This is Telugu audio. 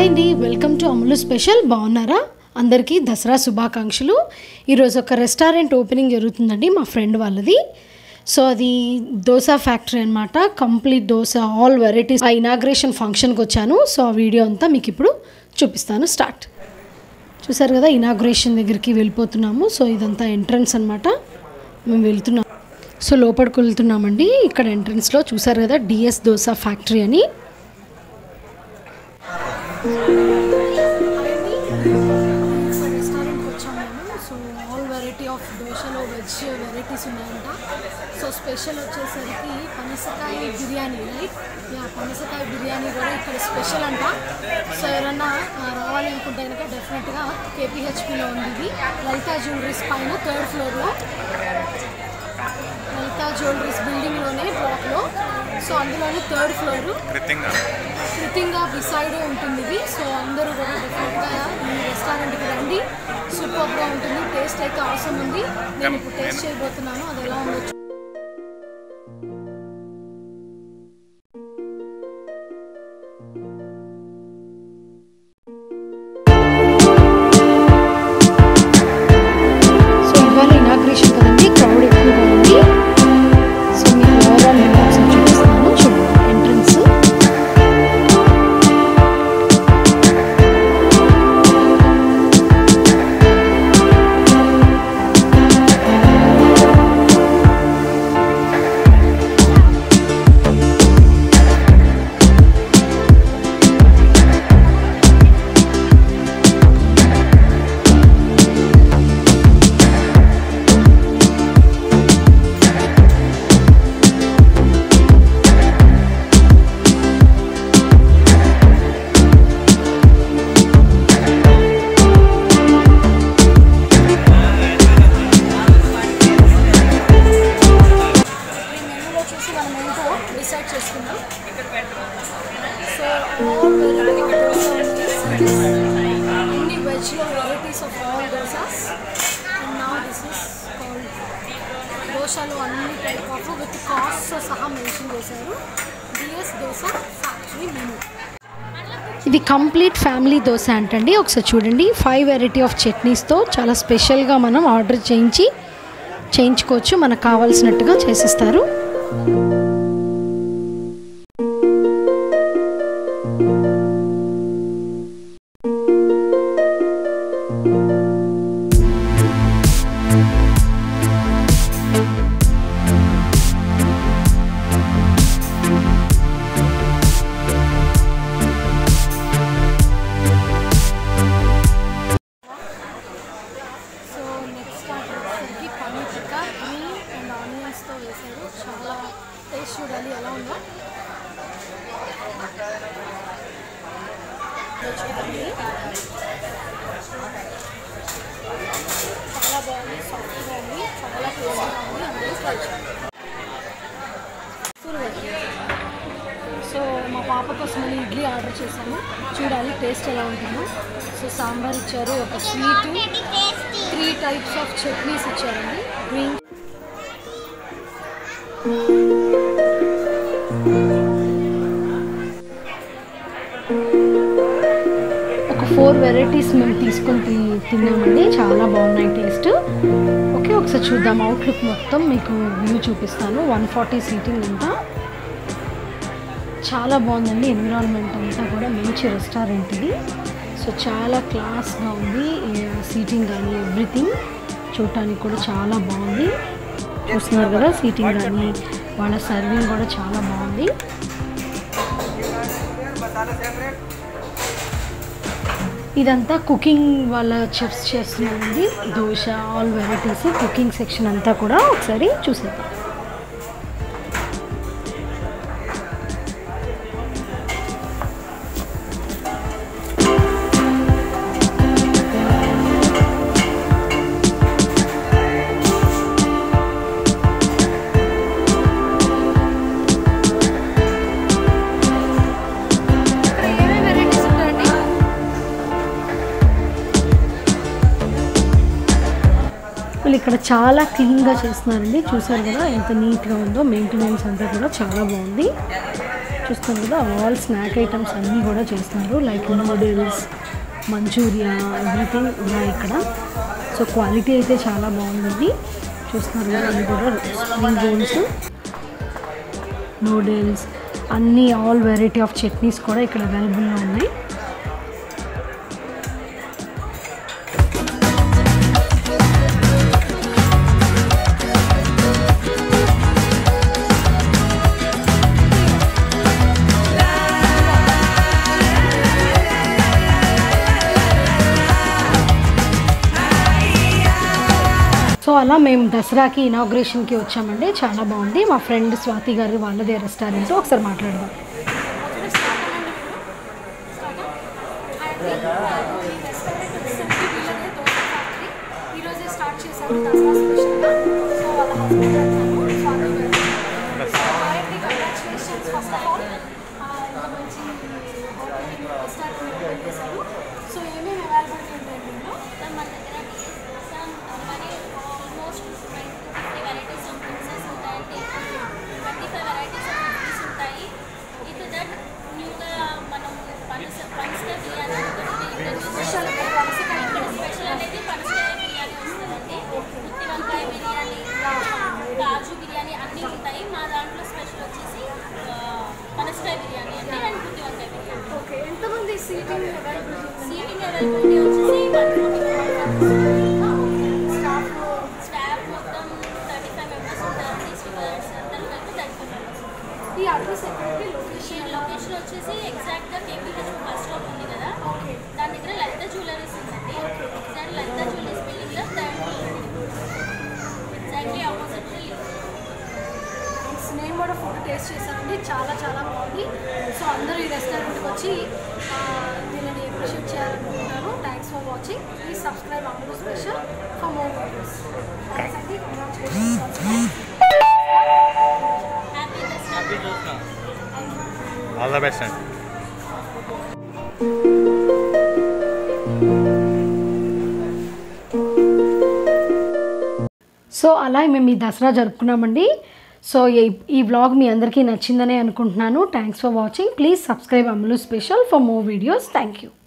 హాయ్ అండి వెల్కమ్ టు అమలు స్పెషల్ బాగున్నారా అందరికీ దసరా శుభాకాంక్షలు ఈరోజు ఒక రెస్టారెంట్ ఓపెనింగ్ జరుగుతుందండి మా ఫ్రెండ్ వాళ్ళది సో అది దోశ ఫ్యాక్టరీ అనమాట కంప్లీట్ దోశ ఆల్ వెరైటీస్ ఆ ఇనాగ్రేషన్ ఫంక్షన్కి వచ్చాను సో ఆ వీడియో అంతా మీకు ఇప్పుడు చూపిస్తాను స్టార్ట్ చూసారు కదా ఇనాగ్రేషన్ దగ్గరికి వెళ్ళిపోతున్నాము సో ఇదంతా ఎంట్రన్స్ అనమాట మేము వెళ్తున్నాం సో లోపలికి వెళ్తున్నామండి ఇక్కడ ఎంట్రన్స్లో చూసారు కదా డిఎస్ దోశ ఫ్యాక్టరీ అని రెస్టారెంట్కి వచ్చాము మేము సో ఆల్ వెరైటీ ఆఫ్ దోశలో వెజ్ వెరైటీస్ ఉన్నాయంట సో స్పెషల్ వచ్చేసరికి పనసకాయ బిర్యానీ రైట్ యా పనసకాయ బిర్యానీ కూడా ఇక్కడ స్పెషల్ అంట సో ఎవరన్నా ఆ, రావాలి అనుకుంటే కనుక డెఫినెట్గా కేపీహెచ్పిలో ఉంది ఇది లలితా జ్యువెలరీస్ పైన థర్డ్ ఫ్లోర్లో లలితా జ్యువెలరీస్ బిల్డింగ్లోనే బ్లాక్లో సో అందులోనే థర్డ్ ఫ్లోరు కృతంగా కృతింగా బిసైడే ఉంటుంది ఇది సో అందరూ కూడా డెఫినెట్గా ఈ రెస్టారెంట్కి రండి సూపర్గా ఉంటుంది టేస్ట్ అయితే అవసరం ఉంది నేను ఇప్పుడు టేస్ట్ చేయబోతున్నాను అది ఎలా ఉందో చూ- సో ఇవాళ ఇనాగ్రేషన్ కదండి క్రౌడ్ ఎక్కువగా ఉంది సో మీకు ఓవరాల్ నేను ఒకసారి చూపిస్తాను చూడండి ఎంట్రన్స్ ఈ మెనూలో చూసి మనం ఏంటో డిసైడ్ చేసుకుందాం సో ఆల్ వెరైటీ దోశ ఉంది అన్ని వెజ్లో varieties of all dosas and నా దిస్ ఇస్ కాల్డ్ దోశలు అన్ని టైప్ ఆఫ్ విత్ కాస్ట్ సహా మెన్షన్ చేశారు డిఎస్ దోశ ఫ్యాక్టరీ మెనూ ఇది కంప్లీట్ ఫ్యామిలీ దోశ అంటండి ఒకసారి చూడండి ఫైవ్ వెరైటీ ఆఫ్ చట్నీస్తో చాలా స్పెషల్గా మనం ఆర్డర్ చేయించి చేయించుకోవచ్చు మనకు కావాల్సినట్టుగా చేసిస్తారు సో నెక్స్ట్ వచ్చేసరికి పన్నీర్ టిక్కా గ్రీన్ అండ్ ఆనియన్స్తో వేశారు చాలా టేస్ట్ చూడాలి ఎలా ఉందో ఇది చూడండి చాలా బాగుంది సాఫ్ట్గా ఉంది చాలా టేస్ట్గా ఉంది అందరూ ట్రై చేయండి సో మా పాప కోసమని ఇడ్లీ ఆర్డర్ చేశాము చూడాలి టేస్ట్ ఎలా ఉంటుందో సో సాంబార్ ఇచ్చారు ఒక sweet three types of chutneys ఇచ్చారండి గ్రీన్ ఒక ఫోర్ వెరైటీస్ మేము తీసుకొని తి- తిన్నామండి చాలా బాగున్నాయి టేస్ట్ ఓకే ఒకసారి చూద్దాం అవుట్లుక్ మొత్తం మీకు వ్యూ చూపిస్తాను వన్ ఫార్టీ సీటింగ్ అంతా చాలా బాగుందండి ఎన్విరాన్మెంట్ అంతా కూడా మంచి రెస్టారెంట్ ఇది సో చాలా క్లాస్గా ఉంది సీటింగ్ కానీ ఎవ్రీథింగ్ చూడటానికి కూడా చాలా బాగుంది చూస్తున్నారు కదా సీటింగ్ కానీ వాళ్ళ సర్వింగ్ కూడా చాలా బాగుంది ఇదంతా కుకింగ్ వాళ్ళ చెఫ్స్ చేస్తున్నారండి dosa all varieties cooking section అంతా కూడా ఒకసారి చూసేద్దాం వీళ్ళు ఇక్కడ చాలా క్లీన్గా చేస్తున్నారండి చూసారు కదా ఎంత నీట్గా ఉందో మెయింటెనెన్స్ అంతా కూడా చాలా బాగుంది చూస్తున్నారు కదా ఆల్ స్నాక్ ఐటమ్స్ అన్నీ కూడా చేస్తున్నారు లైక్ నూడిల్స్ మంచూరియా ఎవ్రీథింగ్ ఉన్నాయి ఇక్కడ సో క్వాలిటీ అయితే చాలా బాగుందండి చూస్తున్నారు కదా అన్నీ కూడా స్ప్రింగ్ రోల్స్ నూడిల్స్ అన్ని ఆల్ వెరైటీ ఆఫ్ చట్నీస్ కూడా ఇక్కడ అవైలబుల్లో ఉన్నాయి సో అలా మేము దసరాకి ఇనాగ్రేషన్కి వచ్చామండి చాలా బాగుంది మా ఫ్రెండ్ స్వాతి గారు వాళ్ళదే రెస్టారెంట్ ఒకసారి మాట్లాడదాం ఈరోజే స్టార్ట్ చేశారు దసరా స్పెషల్గా సో వాళ్ళ హస్బెండ్ అంటాను స్వాతి గారు hi congratulations first of all ఇంత మంచి హోటల్ రెస్టారెంట్ ఓపెన్ చేశారు సో ఏమేమి అవైలబిలిటీ ఉంటాయి దీంట్లో మన దగ్గర సమ్ మరి almost fifty varieties of pizzas ఉంటాయండి twenty five varieties of cookies ఉంటాయి ఇది దట్ న్యూగా మనం పనస పనసకాయ బిర్యానీ ఒకటి ఇంట్రడ్యూస్ స్పెషల్ చేస్తాం ఇక్కడ స్పెషల్ అనేది పనసకాయ బిర్యానీ వస్తుందండి గుత్తి వంకాయ బిర్యానీ కాజు బిర్యానీ అన్నీ ఉంటాయి మా దాంట్లో స్పెషల్ వచ్చేసి ఆ, పనసకాయ బిర్యానీ అండి అండ్ గుత్తి వంకాయ బిర్యానీ ఓకే ఎంతమంది సీటింగ్ అవైలబిలిటీ సీటింగ్ అవైలబిలిటీ వచ్చేసి వన్ స్టాఫ్ స్టాఫ్ మొత్తం థర్టీ ఫైవ్ మెంబర్స్ ఉంటారండి స్టూడెంట్స్ అందరూ కలిపి థర్టీ ఫైవ్ మెంబర్స్ ఈ అడ్రస్ ఎక్కడికి ఈ లొకేషన్ లొకేషన్ వచ్చేసి ఎగ్జాక్ట్గా కేపీహెచ్ బస్ స్టాప్ ఉంది కదా ఓకే దాని దగ్గర లలిత జ్యువెలరీస్ ఉందండి ఎగ్జాక్ట్ లలిత జ్యువెలరీస్ బిల్డింగ్లో థర్డ్ ఎగ్జాక్ట్లీ ఆపోజిట్ నేను కూడా ఫుడ్ టేస్ట్ చేశానండి చాలా చాలా బాగుంది సో అందరూ ఈ రెస్టారెంట్కి వచ్చి ఆ, దీనిని అప్రిషియేట్ చేయాలనుకుంటున్నాను thanks for watching please subscribe Amalu special for more videos thanks అండి congratulations happy Dasara all the best అండి సో అలా మేము ఈ దసరా జరుపుకున్నామండి సో ఈ- ఈ వ్లాగ్ మీ అందరికీ నచ్చిందనే అనుకుంటున్నాను thanks for watching please subscribe Amalu special for more videos thank you